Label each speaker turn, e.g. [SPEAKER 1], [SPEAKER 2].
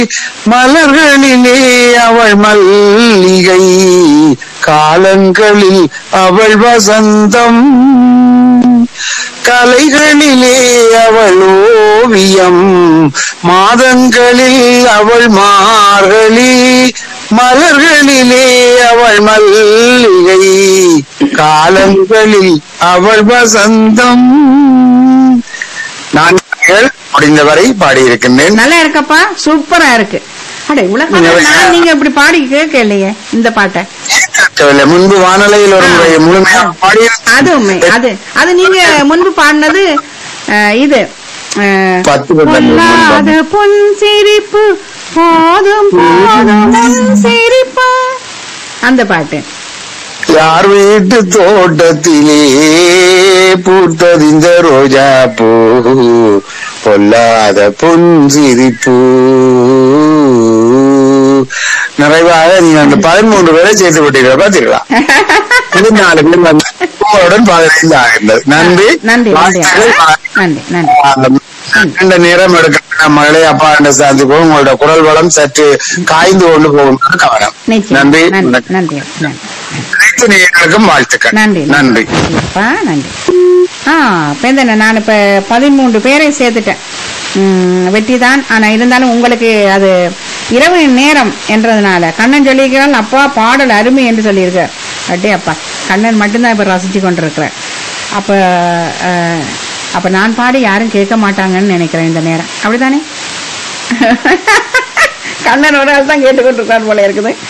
[SPEAKER 1] மலர்களிலே அவள் மல்லிகை காலங்களில் அவள் வசந்தம் கலைகளிலே அவள் ஓவியம் மாதங்களில் அவள் மார்கழி மலர்களிலே அவள் மல்லிகை காலங்களில் அவள் வசந்தம் நான் முடிந்தவரை பாடியிருக்கின்றேன்
[SPEAKER 2] நல்லா இருக்கப்பா சூப்பரா இருக்கு அட இவ்வளவு
[SPEAKER 1] நீங்க
[SPEAKER 2] காலம் நான் நீங்க இப்படி பாடி கேட்க இல்லையே இந்த பாட்டை
[SPEAKER 1] கேட்கவில்லை. முன்பு வானொலியில் ஒரு முறை முழுமையாக பாடியிருந்தேன்
[SPEAKER 2] அது உண்மை அது அது நீங்க முன்பு பாடினது அஹ், இது அஹ்,
[SPEAKER 1] பத்து வருடங்கள்
[SPEAKER 2] பொல்லாத
[SPEAKER 1] முன்பு.
[SPEAKER 2] பொன் சிரிப்பு போதும் போதும் உன் சிரிப்பு அந்த பாட்டு
[SPEAKER 1] யார் வீட்டு தோட்டத்திலே பூத்தது இந்த ரோஜா பூ பொல்லாத பொன் சிரிப்பு நிறைவாக நீங்க அந்த பதிமூன்று பேரை சேர்த்து விட்டீர்கள் பாத்தீங்களா இது நாலு பேர் வந்து உங்களுடன் பதினைந்து ஆகின்றது நன்றி
[SPEAKER 2] நன்றி நன்றி
[SPEAKER 1] வாழ்த்துக்கள்.
[SPEAKER 2] நன்றி நன்றி
[SPEAKER 1] அந்த நீண்ட நேரம் எடுக்க மகளே அப்பா என்ற சாந்தி போகும் உங்களோட குரல் வளம் சற்று காய்ந்து கொண்டு போகும் கவனம்
[SPEAKER 2] நிச்சயம்.
[SPEAKER 1] நன்றி
[SPEAKER 2] நன்றி நன்றி நன்றி
[SPEAKER 1] அனைத்து நேயர்களுக்கும் வாழ்த்துக்கள்
[SPEAKER 2] நன்றி
[SPEAKER 1] நன்றி
[SPEAKER 2] அப்பா நன்றி ஆ பேந்தன நான் இப்ப பதிமூன்று பேரை சேர்த்துட்டேன் ம், வெற்றி தான் ஆனா இருந்தாலும் உங்களுக்கு அது இரவு நேரம் என்றதுனால கண்ணன் சொல்லியிருக்கிறான் அப்பா பாடல் அருமை என்று சொல்லியிருக்கார் அட்டே அப்பா கண்ணன் மட்டும்தான் இப்ப ரசிச்சு கொண்டிருக்கிறார் அப்ப அஹ், அப்ப நான் பாடி யாரும் கேட்க மாட்டாங்கன்னு நினைக்கிறேன் இந்த நேரம் அப்படிதானே கண்ணன் ஒரு ஆள் தான் கேட்டுக்கொண்டிருக்கார் போல இருக்குது